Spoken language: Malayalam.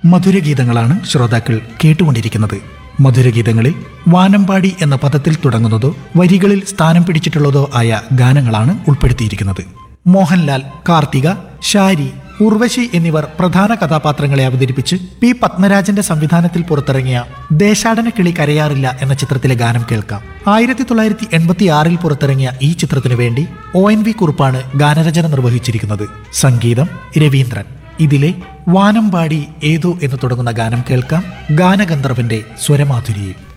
മധുരഗീതങ്ങളാണ് ശ്രോതാക്കൾ കേട്ടുകൊണ്ടിരിക്കുന്നത് മധുരഗീതങ്ങളിൽ വാനമ്പാടി എന്ന പദത്തിൽ തുടങ്ങുന്നതോ വരികളിൽ സ്ഥാനം പിടിച്ചിട്ടുള്ളതോ ആയ ഗാനങ്ങളാണ് ഉൾപ്പെടുത്തിയിരിക്കുന്നത് മോഹൻലാൽ കാർത്തിക ഷാരി ഉർവശി എന്നിവർ പ്രധാന കഥാപാത്രങ്ങളെ അവതരിപ്പിച്ച് പി പത്മരാജന്റെ സംവിധാനത്തിൽ പുറത്തിറങ്ങിയ ദേശാടന കിളി കരയാറില്ല എന്ന ചിത്രത്തിലെ ഗാനം കേൾക്കാം ആയിരത്തി തൊള്ളായിരത്തി എൺപത്തി ആറിൽ പുറത്തിറങ്ങിയ ഈ ചിത്രത്തിനു വേണ്ടി ഒ എൻ വി കുറുപ്പാണ് ഗാനരചന നിർവഹിച്ചിരിക്കുന്നത് സംഗീതം രവീന്ദ്രൻ ഇതിലെ വാനമ്പാടി ഏതോ എന്ന് തുടങ്ങുന്ന ഗാനം കേൾക്കാം ഗാനഗന്ധർവന്റെ സ്വരമാധുരിയിൽ